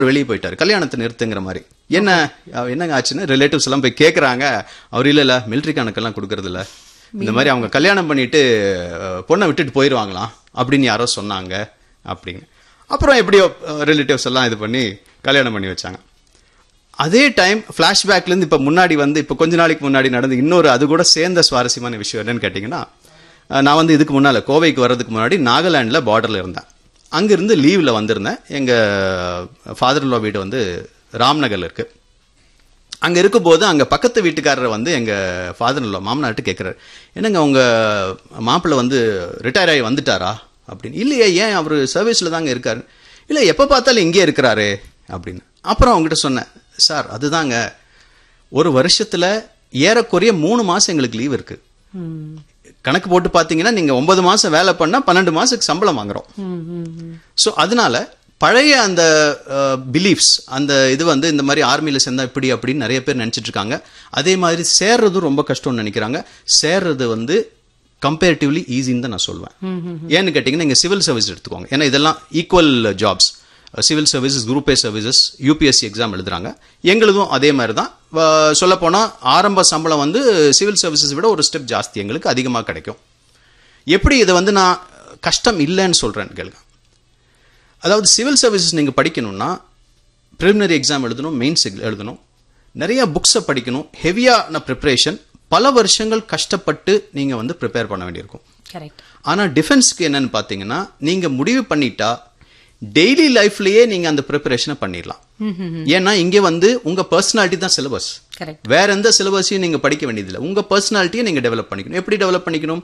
வெளியே போயிட்டாரு கல்யாணத்தை நிறுத்துங்கிற மாதிரி என்ன அஹ், என்னங்க ஆச்சுன்னு ரிலேட்டிவ்ஸ் எல்லாம் போய் கேக்குறாங்க அவர் இல்ல இல்ல மிலிட்ரி கணக்கெல்லாம் கொடுக்கறது இல்ல இந்த மாதிரி அவங்க கல்யாணம் பண்ணிட்டு அஹ், பொண்ணை விட்டுட்டு போயிருவாங்களாம் அப்படின்னு யாரோ சொன்னாங்க அப்படின்னு அப்புறம் எப்படியோ ரிலேட்டிவ்ஸ் எல்லாம் இது பண்ணி கல்யாணம் பண்ணி வச்சாங்க அதே டைம் ஃப்ளாஷ்பேக்ல இருந்து இப்ப முன்னாடி வந்து இப்ப கொஞ்ச நாளைக்கு முன்னாடி நடந்த இன்னொரு அது கூட சேர்ந்த சுவாரஸ்யமான விஷயம் என்னன்னு கேட்டீங்கன்னா அஹ், நான் வந்து இதுக்கு முன்னால கோவைக்கு வர்றதுக்கு முன்னாடி நாகாலாந்துல பார்டர்ல இருந்தேன் அங்கிருந்து லீவ்ல வந்திருந்தேன் எங்க ஃபாதர் லோ வீடு வந்து ராம்நகர்ல இருக்கு அங்க இருக்கும்போது அங்க பக்கத்து வீட்டுக்காரர் வந்து எங்க ஃபாதர் இல்ல மாமனார்ட்டு கேட்கிறாரு என்னங்க உங்க மாப்பிள்ளை வந்து ரிட்டையர் ஆகி வந்துட்டாரா அப்படின்னு இல்லையே ஏன் அவர் சர்வீஸ்ல தாங்க இருக்காரு இல்ல எப்ப பார்த்தாலும் இங்கே இருக்கிறாரு அப்படின்னு அப்புறம் அவங்ககிட்ட சொன்னேன் சார் அதுதாங்க ஒரு வருஷத்துல ஏறக்குறைய மூணு மாசம் எங்களுக்கு லீவ் இருக்கு கணக்கு போட்டு பாத்தீங்கன்னா நீங்க ஒன்பது மாசம் வேலை பண்ணா பன்னெண்டு மாசத்துக்கு சம்பளம் வாங்குறோம் ஸோ அதனால பழைய அந்த பிலீஃப்ஸ் அந்த இது வந்து இந்த மாதிரி ஆர்மியில் சேர்ந்தா இப்படி அப்படின்னு நிறைய பேர் நினைச்சிட்டு இருக்காங்க அதே மாதிரி சேர்றதும் ரொம்ப கஷ்டம்னு நினைக்கிறாங்க சேர்றது வந்து கம்பேரிட்டிவ்லி ஈஸின்னு தான் நான் சொல்லுவேன் ஏன்னு கேட்டிங்கன்னா இங்கே சிவில் சர்வீஸ் எடுத்துக்கோங்க ஏன்னா இதெல்லாம் equal jobs civil services group A services UPSC exam எழுதுறாங்க எங்களுதும் அதே மாதிரி தான் சொல்லப்போனால் ஆரம்ப சம்பளம் வந்து சிவில் சர்வீசஸ் விட ஒரு ஸ்டெப் ஜாஸ்தி எங்களுக்கு அதிகமாக கிடைக்கும் எப்படி இதை வந்து நான் கஷ்டம் இல்லைன்னு சொல்கிறேன் கேளுங்க அதாவது சிவில் சர்வீசஸ் நீங்கள் படிக்கணும்னா ப்ரிலிமினரி எக்ஸாம் எழுதணும் மெயின்ஸ் எழுதணும் நிறைய புக்ஸை படிக்கணும் ஹெவியான ப்ரிப்பரேஷன் பல வருஷங்கள் கஷ்டப்பட்டு நீங்கள் வந்து ப்ரிப்பேர் பண்ண வேண்டியிருக்கும் கரெக்ட் ஆனால் டிஃபென்ஸ்க்கு என்னன்னு பார்த்தீங்கன்னா நீங்கள் முடிவு பண்ணிட்டா டெய்லி லைஃப்லயே நீங்க அந்த ப்ரிப்பரேஷனை பண்ணிடலாம் ஏன்னா இங்க வந்து உங்க பர்சனாலிட்டி தான் சிலபஸ் கரெக்ட் வேற எந்த சிலபஸையும் நீங்க படிக்க வேண்டியதில்லை உங்க பர்சனாலிட்டியை நீங்க டெவலப் பண்ணிக்கணும் எப்படி டெவலப் பண்ணிக்கணும்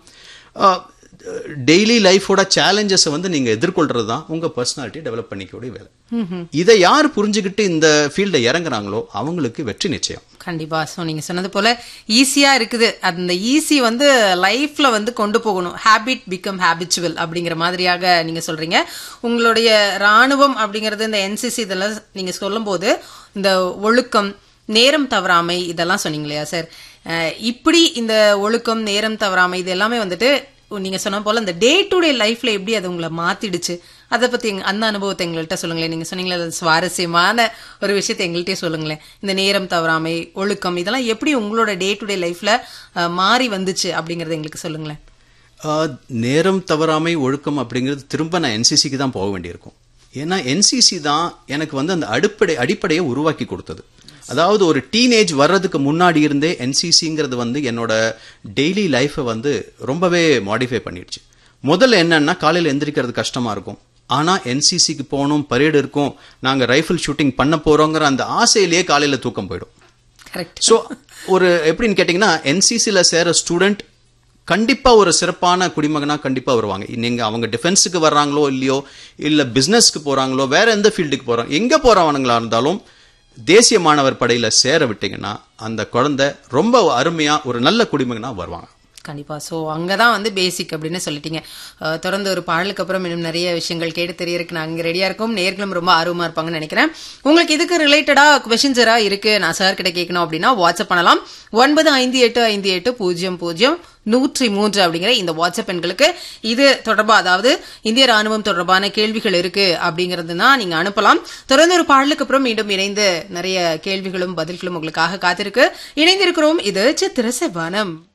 டெய்லி லைஃபோட சேலஞ்சஸை வந்து நீங்க எதிர்கொள்றது தான் உங்க பர்சனாலிட்டியை டெவலப் பண்ணிக்கக்கூடிய வேலை இதை யார் புரிஞ்சுக்கிட்டு இந்த ஃபீல்ட இறங்குறாங்களோ அவங்களுக்கு வெற்றி நிச்சயம் கண்டிப்பா சோ நீங்க சொன்னது போல ஈஸியா இருக்குது அந்த ஈஸி வந்து லைஃப்ல வந்து கொண்டு போகணும் ஹேபிட் பிகம் ஹேபிச்சுவல் அப்படிங்கிற மாதிரியாக நீங்க சொல்றீங்க உங்களுடைய ராணுவம் அப்படிங்கிறது இந்த என்சிசி இதெல்லாம் நீங்க சொல்லும்போது இந்த ஒழுக்கம் நேரம் தவறாமை இதெல்லாம் சொன்னீங்க இல்லையா சார் அஹ் இப்படி இந்த ஒழுக்கம் நேரம் தவறாமை இது எல்லாமே வந்துட்டு நீங்க சொன்ன போல இந்த டே டு டே லைஃப்ல எப்படி அது உங்களை மாத்திடுச்சு அதை பத்தி எங்க- அந்த அனுபவத்தை எங்கள்கிட்ட சொல்லுங்களேன் நீங்க சொன்னீங்களே அது சுவாரஸ்யமான ஒரு விஷயத்தை எங்கள்கிட்ட சொல்லுங்களேன் இந்த நேரம் தவறாமை ஒழுக்கம் இதெல்லாம் எப்படி உங்களோட டே டு டே லைஃப்ல மாறி வந்துச்சு அப்படிங்கறத எங்களுக்கு சொல்லுங்களேன் ஆஹ், நேரம் தவறாமை ஒழுக்கம் அப்படிங்கிறது திரும்ப நான் என்சிசிக்கு தான் போக வேண்டியிருக்கும் ஏன்னா என்சிசி தான் எனக்கு வந்து அந்த அடிப்படை அடிப்படையை உருவாக்கி கொடுத்தது அதாவது ஒரு டீனேஜ் வர்றதுக்கு முன்னாடி இருந்தே என்சிசிங்கிறது வந்து என்னோட டெய்லி லைஃப்பை வந்து ரொம்பவே மாடிஃபை பண்ணிடுச்சு முதல்ல என்னன்னா காலையில் எந்திரிக்கிறது கஷ்டமா இருக்கும் ஆனா என்சிசிக்கு போகணும் பரேடு இருக்கும் நாங்க ரைஃபிள் ஷூட்டிங் பண்ண போறோங்கிற அந்த ஆசையிலேயே காலையில தூக்கம் போயிடும் கரெக்ட் ஸோ ஒரு எப்படின்னு கேட்டிங்கன்னா என்சிசியில் சேர ஸ்டூடெண்ட் கண்டிப்பா ஒரு சிறப்பான குடிமகனா கண்டிப்பா வருவாங்க நீங்க அவங்க டிஃபென்ஸுக்கு வர்றாங்களோ இல்லையோ இல்ல பிசினஸ்க்கு போறாங்களோ வேற எந்த ஃபீல்டுக்கு போறாங்க எங்க போறவனுங்களா இருந்தாலும் தேசிய மாணவர் படையில சேர விட்டீங்கன்னா அந்த குழந்தை ரொம்ப அருமையா ஒரு நல்ல குடிமகனா வருவாங்க கண்டிப்பா சோ அங்கதான் வந்து பேசிக் அப்படின்னு சொல்லிட்டீங்க அஹ், தொடர்ந்து ஒரு பாடலுக்கு அப்புறம் இன்னும் நிறைய விஷயங்கள் கேட்டு தெரியறதுக்கு நாங்க ரெடியா இருக்கோம் நேர்களும் ரொம்ப ஆர்வமா இருப்பாங்கன்னு நினைக்கிறேன் உங்களுக்கு இதுக்கு ரிலேட்டடா கொஸ்டின்ஸ் ஏதாவது இருக்கு நான் சார் கிட்ட கேட்கணும் அப்படின்னா வாட்ஸ்அப் பண்ணலாம் ஒன்பது ஐந்து எட்டு ஐந்து எட்டு பூஜ்ஜியம் பூஜ்ஜியம் நூற்றி மூன்று அப்படிங்கிற இந்த வாட்ஸ்அப் எண்களுக்கு இது தொடர்பா அதாவது இந்திய ராணுவம் தொடர்பான கேள்விகள் இருக்கு அப்படிங்கறது தான் நீங்க அனுப்பலாம் தொடர்ந்து ஒரு பாடலுக்கு அப்புறம் மீண்டும் இணைந்து நிறைய கேள்விகளும் பதில்களும் உங்களுக்காக காத்திருக்கு இணைந்திருக்கிறோம் இது சித்திர செவ்வானம்